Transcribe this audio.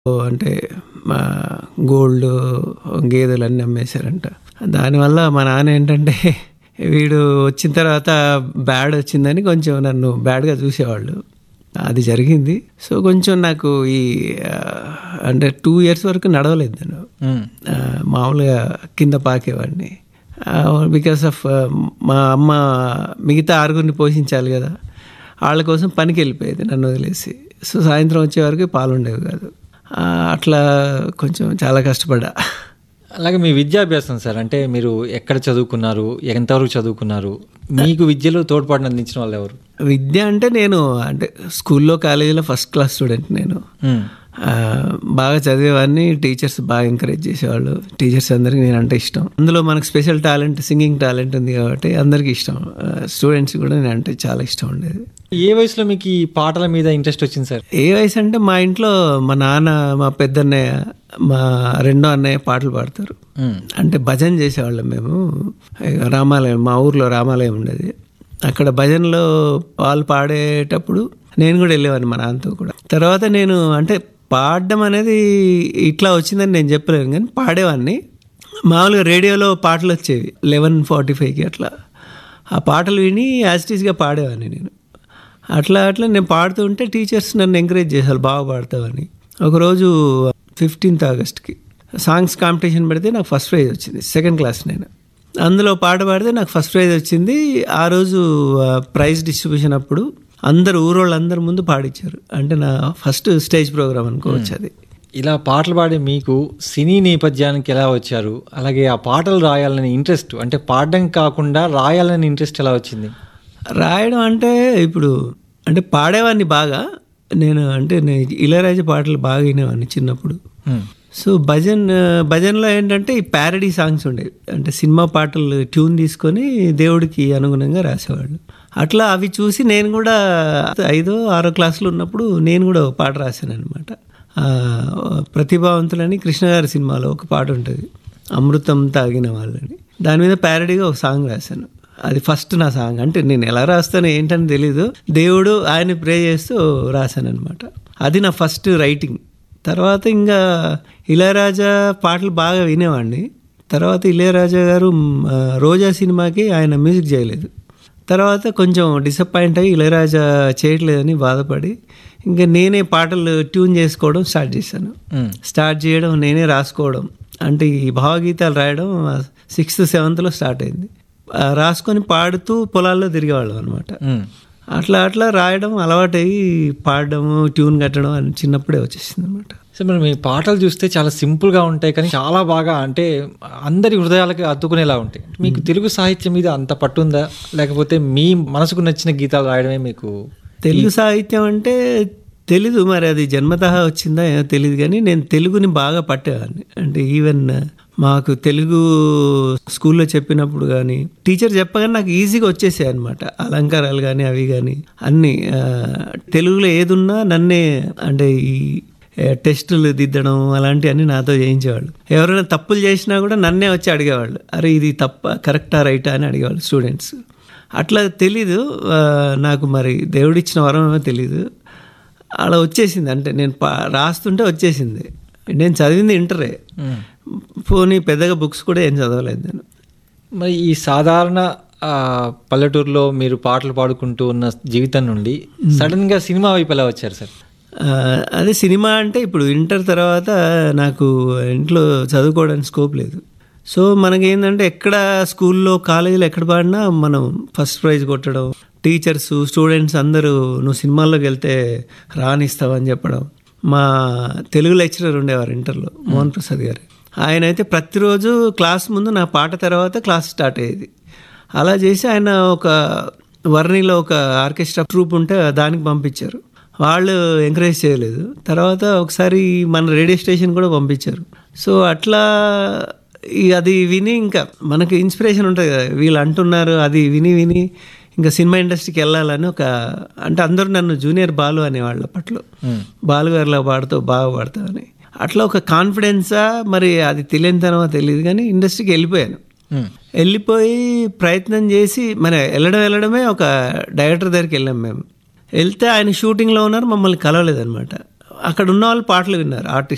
అంటే మా గోల్డ్ గేదెలు అన్నీ అమ్మేశారంట దానివల్ల మా నాన్న ఏంటంటే వీడు వచ్చిన తర్వాత బ్యాడ్ వచ్చిందని కొంచెం నన్ను బ్యాడ్గా చూసేవాళ్ళు అది జరిగింది సో కొంచెం నాకు ఈ ఆ, అంటే టూ ఇయర్స్ వరకు నడవలేదు నేను మ్మ్. ఆ, మామూలుగా కింద పాకేవాడిని బికాస్ ఆఫ్ మా అమ్మ మిగతా ఆరుగురిని పోషించాలి కదా వాళ్ళ కోసం పనికి వెళ్ళిపోయేది నన్ను వదిలేసి సో సాయంత్రం వచ్చే వరకు పాలు ఉండేవి కాదు ఆ, అట్లా కొంచెం చాలా కష్టపడ్డా అలాగే మీ విద్యాభ్యాసం సార్ అంటే మీరు ఎక్కడ చదువుకున్నారు ఎంతవరకు చదువుకున్నారు మీకు విద్యలో తోడ్పాటును అందించిన వాళ్ళు ఎవరు విద్య అంటే నేను అంటే స్కూల్లో కాలేజీలో ఫస్ట్ క్లాస్ స్టూడెంట్ నేను మ్మ్. ఆ, బాగా చదివేవాడిని టీచర్స్ బాగా ఎంకరేజ్ చేసేవాళ్ళు టీచర్స్ అందరికీ నేను అంటే ఇష్టం అందులో మనకు స్పెషల్ టాలెంట్ సింగింగ్ టాలెంట్ ఉంది కాబట్టి అందరికీ ఇష్టం స్టూడెంట్స్ కూడా నేను అంటే చాలా ఇష్టం ఉండేది ఏ వయసులో మీకు ఈ పాటల మీద ఇంట్రెస్ట్ వచ్చింది సార్ ఏ వయసు అంటే మా ఇంట్లో మా నాన్న మా పెద్దన్నయ్య మా రెండో అన్నయ్య పాటలు పాడతారు మ్మ్. అంటే భజన చేసేవాళ్ళం మేము ఇక రామాలయం మా ఊర్లో రామాలయం ఉండేది అక్కడ భజనలో వాళ్ళు పాడేటప్పుడు నేను కూడా వెళ్ళేవాడిని మా నాన్నతో కూడా తర్వాత నేను అంటే పాడడం అనేది ఇట్లా వచ్చిందని నేను చెప్పలేను కానీ పాడేవాడిని మామూలుగా రేడియోలో పాటలు వచ్చేవి లెవెన్ ఫార్టీ ఫైవ్కి అట్లా ఆ పాటలు విని యాజిటీస్గా పాడేవాడిని నేను అట్లా అట్లా నేను పాడుతూ ఉంటే టీచర్స్ నన్ను ఎంకరేజ్ చేశారు బాగా పాడతావని ఒకరోజు ఫిఫ్టీన్త్ ఆగస్ట్కి సాంగ్స్ కాంపిటీషన్ పెడితే నాకు ఫస్ట్ ప్రైజ్ వచ్చింది సెకండ్ క్లాస్ నేను అందులో పాట పాడితే నాకు ఫస్ట్ ప్రైజ్ వచ్చింది ఆ రోజు ఆ, ప్రైజ్ డిస్ట్రిబ్యూషన్ అప్పుడు అందరు ఊరోళ్ళందరి ముందు పాడిచ్చారు అంటే నా ఫస్ట్ స్టేజ్ ప్రోగ్రామ్ అనుకోవచ్చు అది ఇలా పాటలు పాడే మీకు సినీ నేపథ్యానికి ఎలా వచ్చారు అలాగే ఆ పాటలు రాయాలని ఇంట్రెస్ట్ అంటే పాడడం కాకుండా రాయాలని ఇంట్రెస్ట్ ఎలా వచ్చింది రాయడం అంటే ఇప్పుడు అంటే పాడేవాడిని బాగా నేను అంటే నేను ఇళయరాజా పాటలు బాగా వినేవాడిని చిన్నప్పుడు మ్మ్. సో భజన్ భజన్లో ఏంటంటే ఈ ప్యారడీ సాంగ్స్ ఉండేవి అంటే సినిమా పాటలు ట్యూన్ తీసుకొని దేవుడికి అనుగుణంగా రాసేవాళ్ళు అట్లా అవి చూసి నేను కూడా ఐదో ఆరో క్లాసులో ఉన్నప్పుడు నేను కూడా ఒక పాట రాశాను అనమాట ప్రతిభావంతులని కృష్ణ గారి సినిమాలో ఒక పాట ఉంటుంది అమృతం తాగిన వాళ్ళని దాని మీద ప్యారడీగా ఒక సాంగ్ రాశాను అది ఫస్ట్ నా సాంగ్ అంటే నేను ఎలా రాస్తాను ఏంటని తెలీదు దేవుడు ఆయన ప్రే చేస్తూ రాశాను అనమాట అది నా ఫస్ట్ రైటింగ్ తర్వాత ఇంకా ఇళయరాజా పాటలు బాగా వినేవాడిని తర్వాత ఇళయరాజా గారు మ్, ఆ, రోజా సినిమాకి ఆయన మ్యూజిక్ చేయలేదు తర్వాత కొంచెం డిసప్పాయింట్ అయ్యి ఇళయరాజా చేయట్లేదని బాధపడి ఇంకా నేనే పాటలు ట్యూన్ చేసుకోవడం స్టార్ట్ చేశాను మ్మ్. స్టార్ట్ చేయడం నేనే రాసుకోవడం అంటే ఈ భావగీతాలు రాయడం సిక్స్త్ సెవెంత్లో స్టార్ట్ అయింది ఆ, రాసుకొని పాడుతూ పొలాల్లో తిరిగేవాళ్ళం అనమాట మ్మ్. అట్లా అట్లా రాయడం అలవాటయ్యి పాడడం ట్యూన్ కట్టడం అని చిన్నప్పుడే వచ్చేసింది అనమాట సో మరి మీ పాటలు చూస్తే చాలా సింపుల్గా ఉంటాయి కానీ చాలా బాగా అంటే అందరి హృదయాలకు అత్తుకునేలా ఉంటాయి మీకు తెలుగు సాహిత్యం మీద అంత పట్టుందా లేకపోతే మీ మనసుకు నచ్చిన గీతాలు రాయడమే మీకు తెలుగు సాహిత్యం అంటే తెలీదు మరి అది జన్మతహా వచ్చిందా ఏమో తెలియదు కానీ నేను తెలుగుని బాగా పట్టేవాడిని అంటే ఈవెన్ మాకు తెలుగు స్కూల్లో చెప్పినప్పుడు కానీ టీచర్ చెప్పగానే నాకు ఈజీగా వచ్చేసాయి అనమాట అలంకారాలు కానీ అవి కానీ అన్నీ ఆ, తెలుగులో ఏదున్నా నన్నే అంటే ఈ ఏ, టెస్టులు దిద్దడం అలాంటివన్నీ నాతో చేయించేవాళ్ళు ఎవరైనా తప్పులు చేసినా కూడా నన్నే వచ్చి అడిగేవాళ్ళు అరే ఇది తప్ప కరెక్టా రైటా అని అడిగేవాళ్ళు స్టూడెంట్స్ అట్లా తెలీదు ఆ, నాకు మరి దేవుడిచ్చిన వరం ఏమో తెలీదు అలా వచ్చేసింది అంటే నేను పా రాస్తుంటే వచ్చేసింది నేను చదివింది ఇంటరే మ్మ్. పోనీ పెద్దగా బుక్స్ కూడా ఏం చదవలేదు నేను మరి ఈ సాధారణ ఆ, పల్లెటూరులో మీరు పాటలు పాడుకుంటూ ఉన్న జీవితం నుండి సడన్ గా సినిమా వైపు ఎలా వచ్చారు సార్ ఆ, అదే సినిమా అంటే ఇప్పుడు ఇంటర్ తర్వాత నాకు ఇంట్లో చదువుకోవడానికి స్కోప్ లేదు సో మనకేంటంటే ఎక్కడ స్కూల్లో కాలేజీలో ఎక్కడ పాడినా మనం ఫస్ట్ ప్రైజ్ కొట్టడం టీచర్స్ స్టూడెంట్స్ అందరూ నువ్వు సినిమాల్లోకి వెళ్తే రానిస్తావని చెప్పడం మా తెలుగు లెక్చరర్ ఉండేవారు ఇంటర్లో మోహన్ ప్రసాద్ గారు ఆయన అయితే ప్రతిరోజు క్లాస్ ముందు నా పాట తర్వాత క్లాస్ స్టార్ట్ అయ్యేది అలా చేసి ఆయన ఒక వర్ణిలో ఒక ఆర్కెస్ట్రా ట్రూప్ ఉంటే దానికి పంపించారు వాళ్ళు ఎంకరేజ్ చేయలేదు తర్వాత ఒకసారి మన రేడియో స్టేషన్ కూడా పంపించారు సో అట్లా ఈ అది విని ఇంకా మనకు ఇన్స్పిరేషన్ ఉంటుంది కదా వీళ్ళు అంటున్నారు అది విని విని ఇంకా సినిమా ఇండస్ట్రీకి వెళ్ళాలని ఒక అంటే అందరూ నన్ను జూనియర్ బాలు అనేవాళ్ళు అప్పట్లో మ్మ్. బాలు గారిలా పాడుతావు బాగా పాడతావు అని అట్లా ఒక కాన్ఫిడెన్సా మరి అది తెలియనితనమో తెలియదు కానీ ఇండస్ట్రీకి వెళ్ళిపోయాను మ్మ్. వెళ్ళిపోయి ప్రయత్నం చేసి మన వెళ్ళడం వెళ్ళడమే ఒక డైరెక్టర్ దగ్గరికి వెళ్ళాం మేము వెళ్తే ఆయన షూటింగ్లో ఉన్నారు మమ్మల్ని కలవలేదన్నమాట అక్కడ ఉన్న వాళ్ళు పాటలు విన్నారు ఆర్టిస్ట్